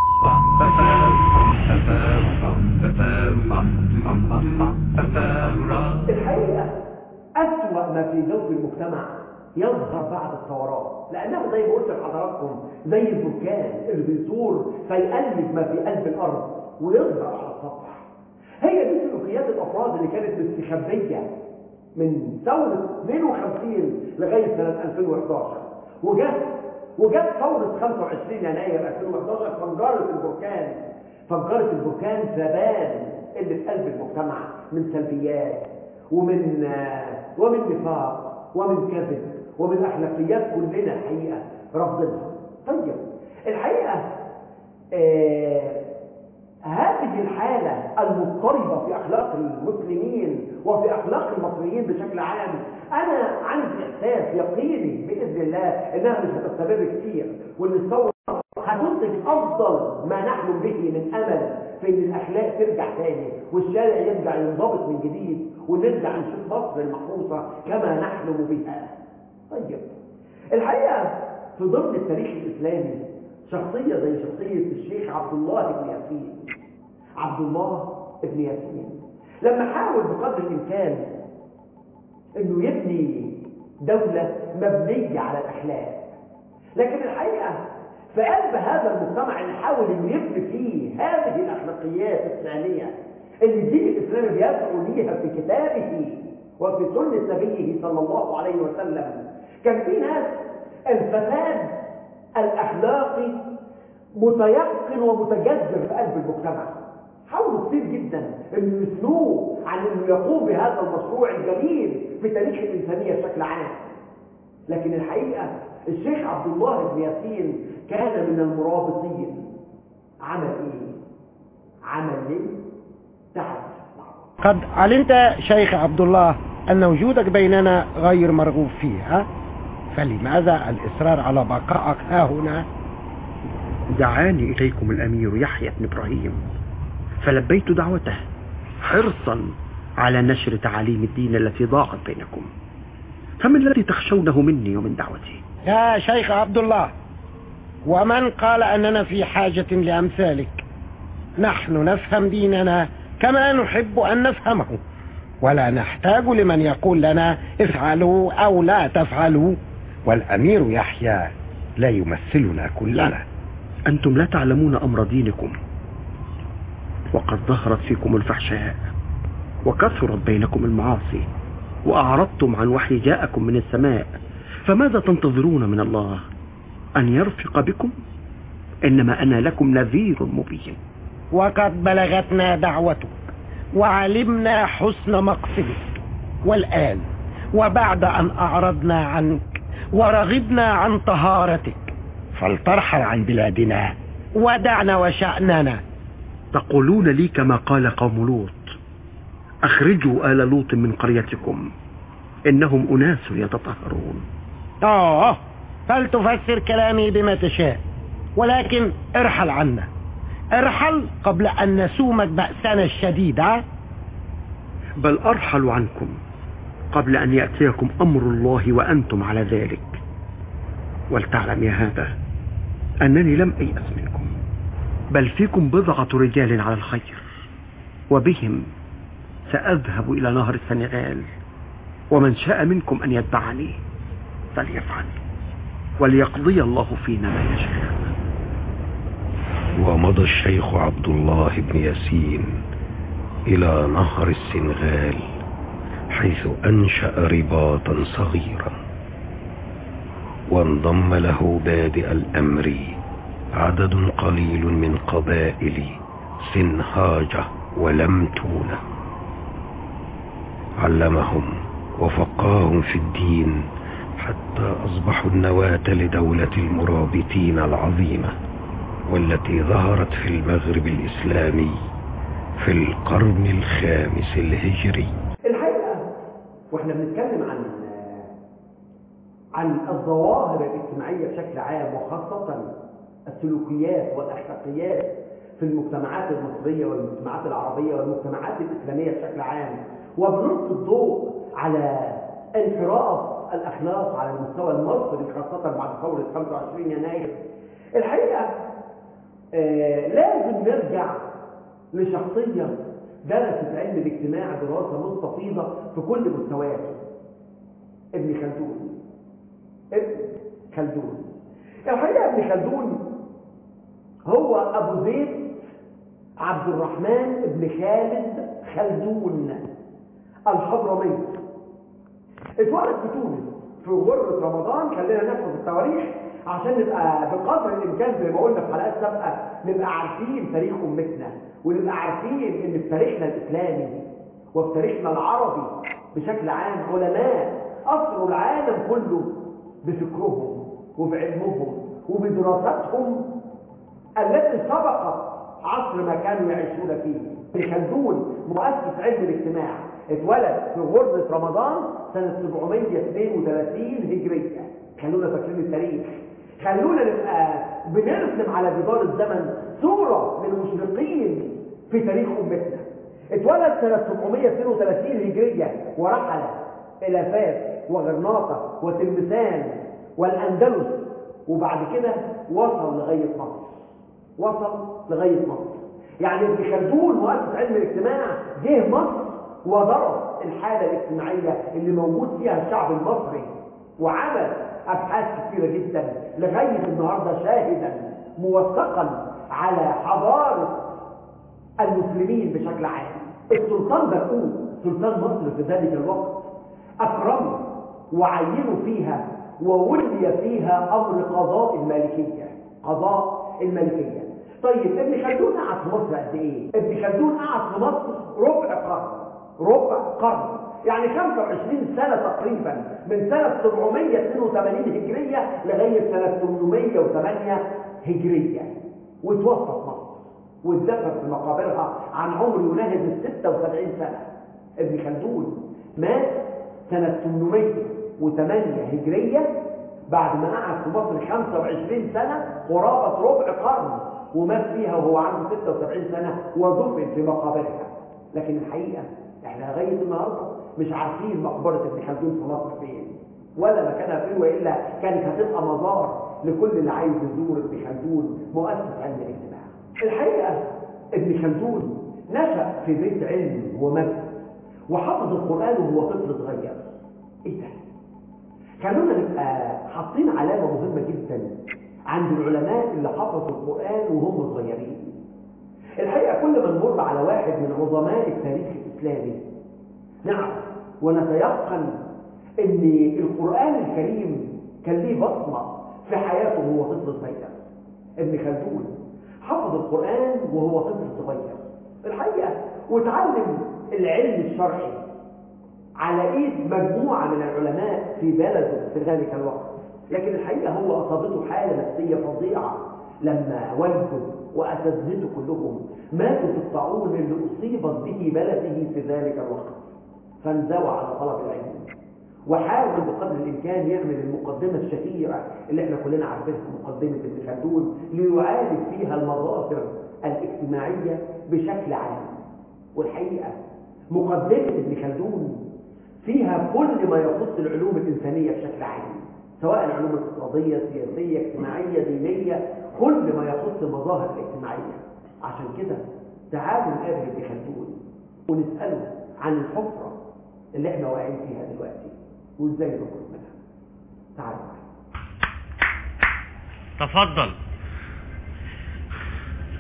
الحقيقة أسوأ ما في جو المجتمع يظهر بعد الثورات لأنه زي ما قلت لحضراتكم زي البركان اللي بيثور فيقلب ما في قلب الأرض ويظهر على السطح هي دي سلوكيات الأفراد اللي كانت مستخبية من ثورة 52 لغاية سنة 2011 وجت وجت ثورة 25 يناير 2011 فانجرت البركان فانجرت البركان ثبان اللي في قلب المجتمع من سلبيات ومن ومن نفاق ومن كذب ومن اخلاقيات كلنا الحقيقه رافضينها طيب الحقيقه آه هذه الحالة المضطربة في أخلاق المسلمين وفي أخلاق المصريين بشكل عام أنا عندي إحساس يقيني بإذن الله إنها مش هتستمر كتير وإن الثورة هتنتج أفضل ما نحلم به من أمل في إن الأخلاق ترجع تاني والشارع يرجع ينضبط من جديد ونرجع نشوف مصر المحروسة كما نحلم بها طيب الحقيقة في ضمن التاريخ الإسلامي شخصية زي شخصية الشيخ عبد الله بن ياسين عبد الله بن ياسين لما حاول بقدر الإمكان انه يبني دولة مبنية على الأخلاق لكن الحقيقة في قلب هذا المجتمع اللي حاول انه يبني فيه هذه الأخلاقيات الإسلامية اللي الدين الإسلامي بيدعو ليها في كتابه وفي سنة نبيه صلى الله عليه وسلم كان في ناس الفساد الأخلاقي متيقن ومتجذر في قلب المجتمع حاولوا كتير جدا انه يثنوه عن انه يقوم بهذا المشروع الجميل في تاريخ الانسانيه بشكل عام لكن الحقيقه الشيخ عبد الله بن ياسين كان من المرابطين عمل ايه عمل ايه تعال قد علمت شيخ عبد الله أن وجودك بيننا غير مرغوب فيه ها؟ فلماذا الإصرار على بقائك ها هنا دعاني إليكم الأمير يحيى بن إبراهيم فلبيت دعوته حرصا على نشر تعاليم الدين التي ضاعت بينكم فما الذي تخشونه مني ومن دعوتي يا شيخ عبد الله ومن قال أننا في حاجة لأمثالك نحن نفهم ديننا كما نحب أن نفهمه ولا نحتاج لمن يقول لنا افعلوا أو لا تفعلوا والأمير يحيى لا يمثلنا كلنا أنتم لا تعلمون أمر دينكم وقد ظهرت فيكم الفحشاء وكثرت بينكم المعاصي وأعرضتم عن وحي جاءكم من السماء فماذا تنتظرون من الله أن يرفق بكم إنما أنا لكم نذير مبين وقد بلغتنا دعوتك وعلمنا حسن مقصدك والآن وبعد أن أعرضنا عنك ورغبنا عن طهارتك فلترحل عن بلادنا ودعنا وشأننا تقولون لي كما قال قوم لوط أخرجوا آل لوط من قريتكم إنهم أناس يتطهرون آه فلتفسر كلامي بما تشاء ولكن ارحل عنا ارحل قبل أن نسومك بأسنا الشديد ها؟ بل أرحل عنكم قبل أن يأتيكم أمر الله وأنتم على ذلك ولتعلم يا هذا أنني لم أيأس منكم بل فيكم بضعة رجال على الخير وبهم سأذهب إلى نهر السنغال ومن شاء منكم أن يتبعني فليفعل وليقضي الله فينا ما يشاء ومضى الشيخ عبد الله بن ياسين إلى نهر السنغال حيث أنشأ رباطا صغيرا وانضم له بادئ الأمر عدد قليل من قبائل سنهاجة ولمتونة علمهم وفقاهم في الدين حتى أصبحوا النواة لدولة المرابطين العظيمة والتي ظهرت في المغرب الإسلامي في القرن الخامس الهجري الحقيقة واحنا بنتكلم عن عن الظواهر الاجتماعية بشكل عام وخاصة السلوكيات والأخلاقيات في المجتمعات المصرية والمجتمعات العربية والمجتمعات الإسلامية بشكل عام وبنلقي الضوء على انحراف الأخلاق على المستوى المصري خاصة بعد ثورة 25 يناير الحقيقة آه لازم نرجع لشخصية درست علم الاجتماع دراسة مستفيضة في كل مستوياته ابن خلدون ابن خلدون الحقيقة ابن خلدون هو أبو زيد عبد الرحمن بن خالد خلدون الحضرمي اتولد في تونس في غرة رمضان خلينا نحفظ التواريخ عشان نبقى بقدر الامكان زي ما قلنا في حلقات سابقه نبقى عارفين تاريخ امتنا ونبقى عارفين ان في تاريخنا الاسلامي وفي تاريخنا العربي بشكل عام علماء اثروا العالم كله بفكرهم وبعلمهم وبدراستهم التي سبقت عصر ما كانوا يعيشون فيه ابن خلدون مؤسس علم الاجتماع اتولد في غرة رمضان سنة 732 هجرية خلونا فاكرين التاريخ خلونا نبقى بنرسم على جدار الزمن صورة من المشرقين في تاريخ أمتنا اتولد سنة 732 هجرية ورحل إلى فاس وغرناطة وتلمسان والأندلس وبعد كده وصل لغاية مصر وصل لغاية مصر يعني ابن خلدون مؤسس علم الاجتماع جه مصر ودرس الحالة الاجتماعية اللي موجود فيها الشعب المصري وعمل أبحاث كثيرة جدا لغاية النهاردة شاهدا موثقا على حضارة المسلمين بشكل عام السلطان بقوه سلطان مصر في ذلك الوقت أكرمه وعينوا فيها وولي فيها أمر قضاء المالكية قضاء المالكية طيب ابن خلدون قعد في مصر قد ايه ابن خلدون قعد في مصر ربع قرن ربع قرن يعني 25 سنة تقريبا من سنة 782 هجرية لغاية سنة 808 هجرية وتوفى في مصر واتدفن في مقابرها عن عمر يناهز ال 76 سنة ابن خلدون مات سنة 808 هجرية بعد ما قعد في مصر 25 سنة قرابة ربع قرن ومات فيها وهو عنده 76 سنة ودفن في مقابرها لكن الحقيقة احنا لغاية النهاردة مش عارفين مقبرة ابن خلدون في مصر فين ولا مكانها فين وإلا كانت هتبقى مزار لكل اللي عايز يزور ابن خلدون مؤسس علم الاجتماع الحقيقة ابن خلدون نشأ في بيت علم ومجد وحفظ القرآن وهو طفل صغير ايه ده؟ خلونا نبقى حاطين علامة مهمة جدا عند العلماء اللي حفظوا القرآن وهم صغيرين الحقيقة كل ما نمر على واحد من عظماء التاريخ الإسلامي نعرف ونتيقن ان القرآن الكريم كان ليه بصمة في حياته وهو طفل صغير ابن خلدون حفظ القرآن وهو طفل صغير الحقيقة وتعلم العلم الشرعي على ايد مجموعة من العلماء في بلده في ذلك الوقت لكن الحقيقة هو أصابته حالة نفسية فظيعة لما والده وأساتذته كلهم ماتوا في الطاعون اللي أصيبت به بلده في ذلك الوقت فانزوى على طلب العلم وحاول بقدر الإمكان يعمل المقدمة الشهيرة اللي احنا كلنا عارفينها مقدمة ابن خلدون ليعالج فيها المظاهر الاجتماعية بشكل عام والحقيقة مقدمة ابن خلدون فيها كل ما يخص العلوم الإنسانية بشكل عام سواء العلوم الاقتصادية سياسية اجتماعية دينية كل ما يخص المظاهر الاجتماعية عشان كده تعالوا نقابل ابن خلدون ونسأله عن الحفرة اللي احنا واقعين فيها دلوقتي وازاي نخرج منها تعالوا تفضل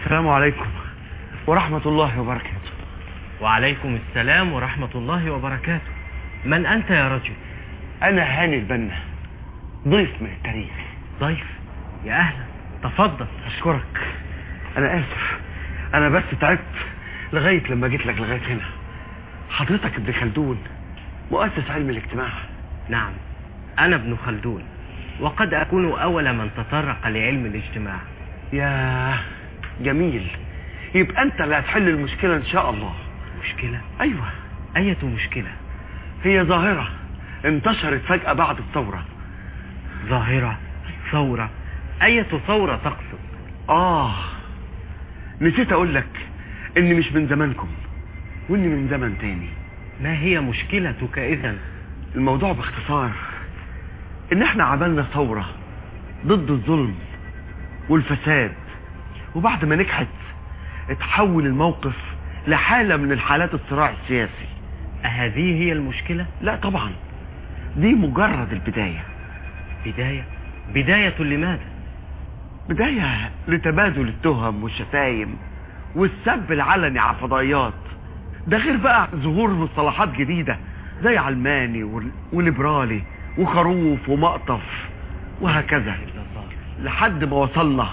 السلام عليكم ورحمة الله وبركاته وعليكم السلام ورحمة الله وبركاته من أنت يا رجل أنا هاني البنا ضيف من التاريخ ضيف يا أهلا تفضل أشكرك أنا آسف أنا بس تعبت لغاية لما جيت لك لغاية هنا حضرتك ابن خلدون مؤسس علم الاجتماع نعم أنا ابن خلدون وقد أكون أول من تطرق لعلم الاجتماع يا جميل يبقى أنت اللي هتحل المشكلة إن شاء الله مشكلة أيوة أية مشكلة هي ظاهرة انتشرت فجأة بعد الثورة ظاهرة ثورة أية ثورة تقصد آه نسيت أقول لك إني مش من زمانكم وإني من زمن تاني ما هي مشكلتك إذا الموضوع باختصار إن إحنا عملنا ثورة ضد الظلم والفساد وبعد ما نجحت اتحول الموقف لحالة من الحالات الصراع السياسي أهذه هي المشكلة لا طبعا دي مجرد البداية بداية بداية لماذا بداية لتبادل التهم والشتايم والسب العلني على الفضائيات ده غير بقى ظهور مصطلحات جديدة زي علماني وال- وليبرالي وخروف ومقطف وهكذا لحد ما وصلنا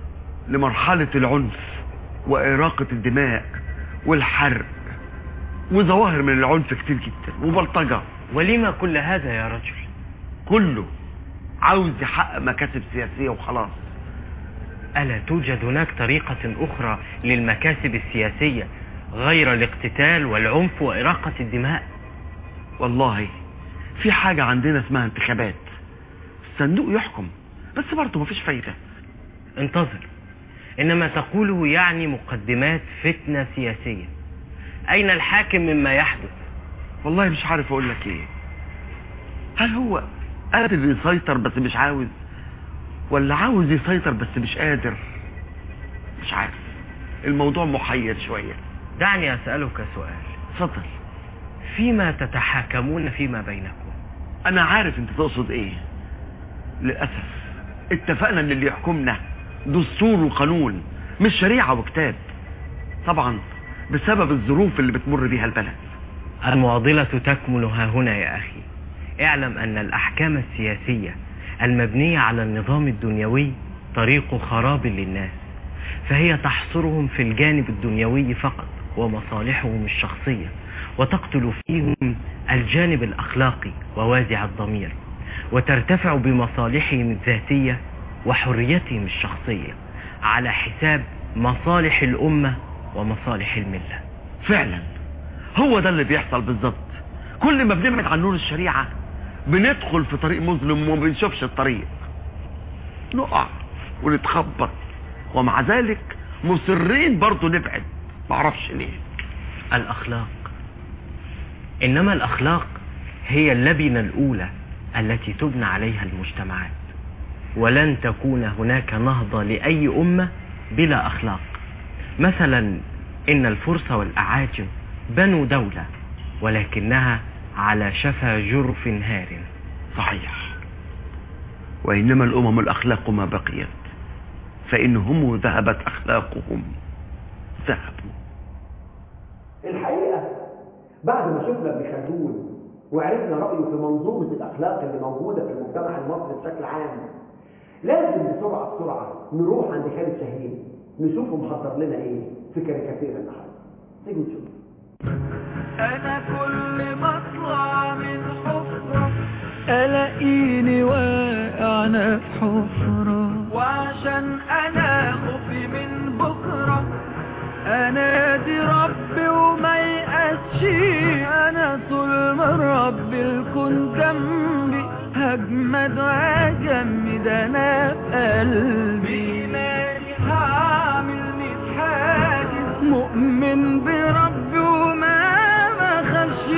لمرحلة العنف وإراقة الدماء والحرق وظواهر من العنف كتير جدا وبلطجة ولما كل هذا يا رجل كله عاوز يحقق مكاسب سياسية وخلاص ألا توجد هناك طريقة أخرى للمكاسب السياسية غير الاقتتال والعنف وإراقة الدماء والله في حاجة عندنا اسمها انتخابات الصندوق يحكم بس برضه مفيش فايدة انتظر إنما تقوله يعني مقدمات فتنة سياسية أين الحاكم مما يحدث والله مش عارف اقول لك ايه هل هو قادر يسيطر بس مش عاوز ولا عاوز يسيطر بس مش قادر مش عارف الموضوع محير شوية دعني أسألك سؤال اتفضل فيما تتحاكمون فيما بينكم انا عارف انت تقصد ايه للأسف اتفقنا ان اللي يحكمنا دستور وقانون مش شريعة وكتاب طبعا بسبب الظروف اللي بتمر بيها البلد المعضلة تكمن ها هنا يا أخي اعلم أن الأحكام السياسية المبنية على النظام الدنيوي طريق خراب للناس فهي تحصرهم في الجانب الدنيوي فقط ومصالحهم الشخصية وتقتل فيهم الجانب الأخلاقي ووازع الضمير وترتفع بمصالحهم الذاتية وحريتهم الشخصية على حساب مصالح الأمة ومصالح الملة فعلا هو ده اللي بيحصل بالظبط كل ما بنبعد عن نور الشريعة بندخل في طريق مظلم وما بنشوفش الطريق نقع ونتخبط ومع ذلك مصرين برضو نبعد معرفش ليه الأخلاق إنما الأخلاق هي اللبنة الأولى التي تبنى عليها المجتمعات ولن تكون هناك نهضة لأي أمة بلا أخلاق مثلا إن الفرس والأعاجم بنوا دولة ولكنها على شفا جرف هار صحيح وإنما الأمم الأخلاق ما بقيت فإنهم ذهبت أخلاقهم ذهبوا الحقيقة بعد ما شفنا ابن خلدون وعرفنا رأيه في منظومة الأخلاق اللي موجودة في المجتمع المصري بشكل عام لازم بسرعة بسرعة نروح عند خالد شاهين نشوفه محضر لنا ايه في كاريكاتير النهارده تيجوا نشوف انا كل ما اطلع من حفرة الاقيني واقع انا في حفرة وعشان انا خوفي من بكرة انادي ربي وما يقاسش انا طول ما ربي الكون جنبي هجمد واجمد انا في قلبي مالي هعمل ميت حاجز مؤمن بربي وما ما خافش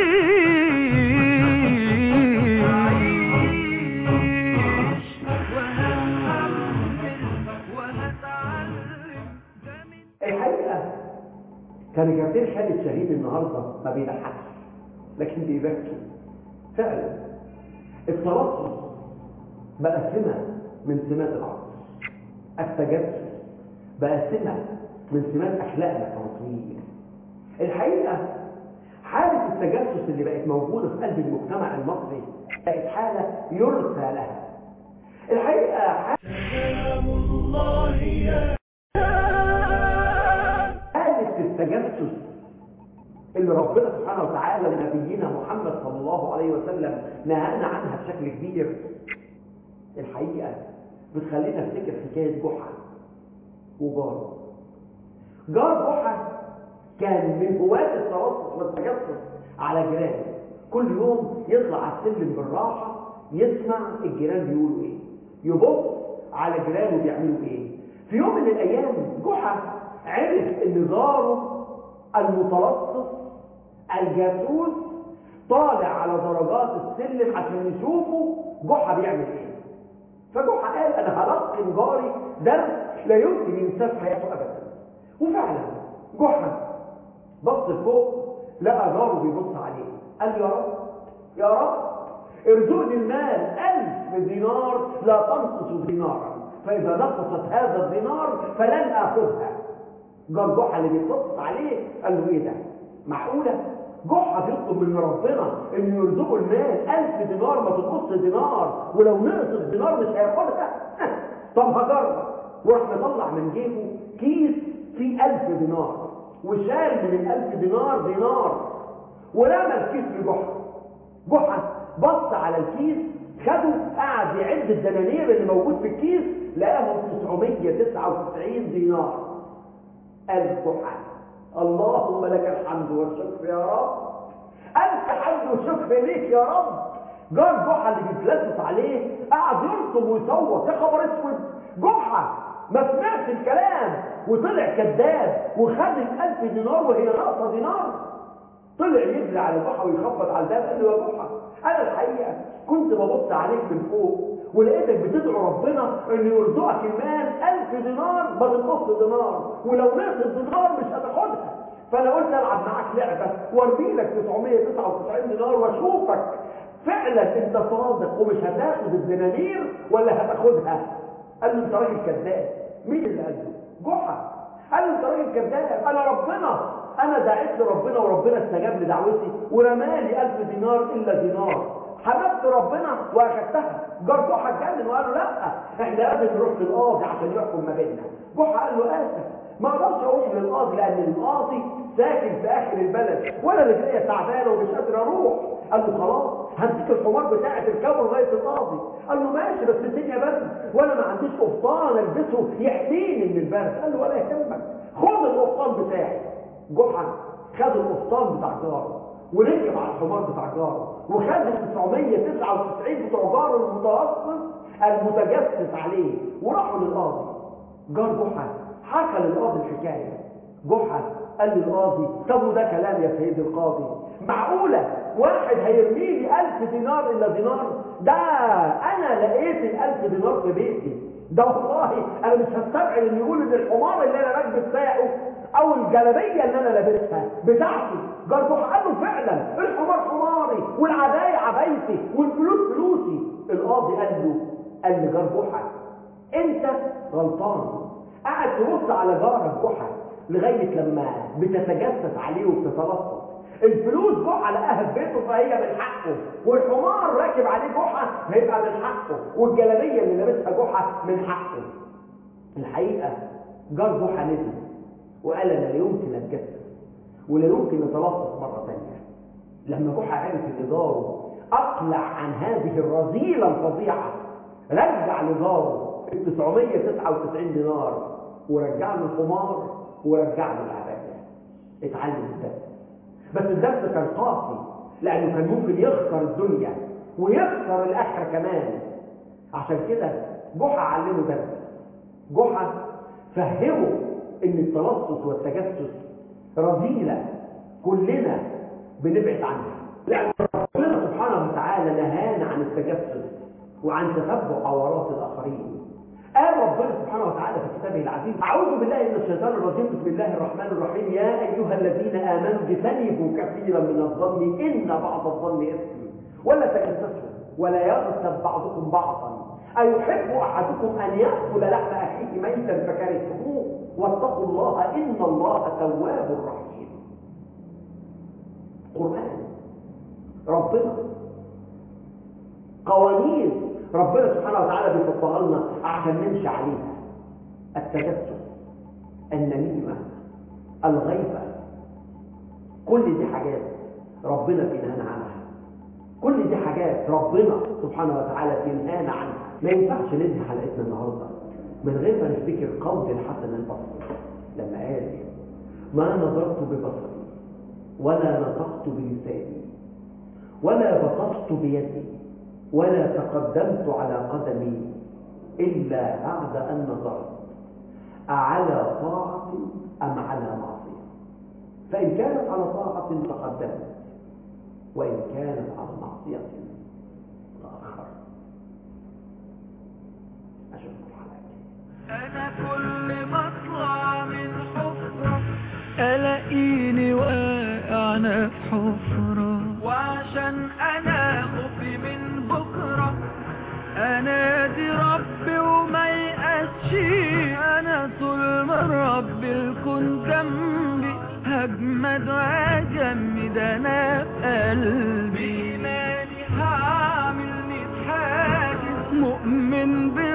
عيش وهتحمل وهتعلم ده من الحقيقة كاريكاتير خالد شاهين النهارده ما بيضحكش لكن بيبكي فعلا التلطف بقى سمة من سمات العصر التجسس بقى سمة من سمات أخلاقنا كمصريين الحقيقة حالة التجسس اللي بقت موجودة في قلب المجتمع المصري بقت حالة يرثى لها الحقيقة حالة حالة التجسس اللي ربنا سبحانه وتعالى ونبينا محمد صلى الله عليه وسلم نهانا عنها بشكل كبير الحقيقة بتخلينا نفتكر حكاية جحا وجار جار جحا كان من هواة الترصص والتجسس على جيرانه كل يوم يطلع على السلم بالراحة يسمع الجيران بيقولوا ايه يبص على جيرانه بيعملوا ايه في يوم من الايام جحا عرف ان جاره المتلصص الجاسوس طالع على درجات السلم عشان يشوفوا جحا بيعمل ايه فجحا قال انا هلقن جاري درس لا يمكن ينساه في حياته ابدا وفعلا جحا بص لفوق لقى جاره بيبص عليه قال له يا رب يا رب ارزقني المال ألف دينار لا تنقص دينارا فإذا نقصت هذا الدينار فلن آخذها جار جحا اللي بيتصل عليه قال له ايه ده معقولة جحا بيطلب من ربنا انه يرزقه المال ألف دينار ما تنقص دينار ولو نقص الدينار مش هياخدها طب هجرب وراح مطلع من جيبه كيس فيه ألف دينار وشال من الألف دينار دينار ورمى الكيس في جحا جحا بص على الكيس خده قعد يعد الدنانير اللي موجود في الكيس لقاهم 999 دينار قال جحا اللهم لك الحمد والشكر يا رب ألف حمد وشكر ليك يا رب جار جحا اللي بيتلبس عليه قعد يرسم ويصوت يا خبر اسود جحا ما سمعش الكلام وطلع كذاب وخد الألف دينار وهي ناقصه دينار طلع يجري على جحا ويخبط على الباب قال له يا جحا انا الحقيقه كنت ببص عليك من فوق ولقيتك بتدعو ربنا انه يرزقك المال ألف دينار ما تنقص دينار ولو نقص الدينار مش هتاخدها فانا قلت العب معاك لعبه وارمي لك 999 دينار واشوفك فعلا انت صادق ومش هتاخد الدنانير ولا هتاخدها قال له انت راجل كذاب مين اللي قال له جحا قال له انت راجل كذاب انا ربنا انا دعيت لربنا وربنا استجاب لدعوتي ورمالي ألف دينار الا دينار حمدت ربنا واخدتها جار جحا اتجنن وقال له لا احنا لازم نروح للقاضي عشان يحكم ما بيننا جحا قال له اسف ما اقدرش اروح للقاضي لان القاضي ساكن في اخر البلد وانا رجليا تعبانه ومش قادر اروح قال له خلاص هديك الحمار بتاعي تركبه لغايه القاضي قال له ماشي بس الدنيا برد وانا ما عنديش قفطان البسه يحميني من البرد قال له ولا يهمك خد القفطان بتاعي جحا خد القفطان بتاع جاره وركب على الحمار بتاع جاره وخد ال 999 بتوع جاره المتوسط المتجسس عليه وراحوا للقاضي جار جحا حكى للقاضي الحكايه جحا قال للقاضي طب وده كلام يا سيدي القاضي معقولة واحد هيرمي لي ألف دينار إلا دينار ده أنا لقيت الألف دينار في بيتي ده والله أنا مش هستبعد إن يقول إن الحمار اللي أنا راكب بتاعه أو الجلابية اللي أنا لابسها بتاعتي جربوها قال له فعلا الحمار حماري والعباية عبايتي والفلوس فلوسي القاضي قال له قال لي جربوحة أنت غلطان قاعد تبص على جارك جحا لغاية لما بتتجسس عليه وبتتلطف الفلوس جحا لقاها في بيته فهي من حقه والحمار راكب عليه جحا هيبقى من حقه والجلابية اللي لابسها جحا من حقه الحقيقة جار جحا نزل وقال انا لا يمكن اتجسس ولا يمكن نتلطف مرة ثانية لما جحا عرف ان جاره اقلع عن هذه الرذيلة الفظيعة رجع لجاره ال 999 دينار ورجع له الحمار ورجع له العباية اتعلم الدرس بس الدرس كان قاسي لانه كان ممكن يخسر الدنيا ويخسر الاخره كمان عشان كده جحا علمه درس جحا فهمه ان التلصص والتجسس رذيله كلنا بنبعد عنها لان ربنا سبحانه وتعالى نهانا عن التجسس وعن تتبع عورات الاخرين قال ربنا سبحانه وتعالى في كتابه العزيز أعوذ بالله من الشيطان الرجيم بسم الله الرحمن الرحيم يا أيها الذين آمنوا اجتنبوا كثيرا من الظن إن بعض الظن إثم ولا تجسسوا ولا يغتب بعضكم بعضا أيحب أحدكم أن يأكل لحم أخيه ميتا فكرهتموه التواب الرحيم قرآن ربنا قوانين ربنا سبحانه وتعالى بيحطها لنا عشان نمشي عليها التجسس النميمة الغيبة كل دي حاجات ربنا بينهانا عنها كل دي حاجات ربنا سبحانه وتعالى بينهانا عنها ما ينفعش ننهي حلقتنا النهارده من غير ما نفتكر قول الحسن البصري لما قال ما نظرت ببصري ولا نطقت بلساني ولا بطشت بيدي ولا تقدمت على قدمي إلا بعد أن نظرت أعلى طاعة أم على معصية فإن كانت على طاعة تقدمت وإن كانت على معصية تأخرت أشوفكم الحلقة الجاية انا كل ما اطلع من حفرة الاقيني واقع انا في حفرة وعشان انا خوفي من بكرة انادي ربي وما يقاسش انا طول ما رب الكون جنبي هجمد واجمد انا في قلبي ايماني هعمل ميت حاجز مؤمن ب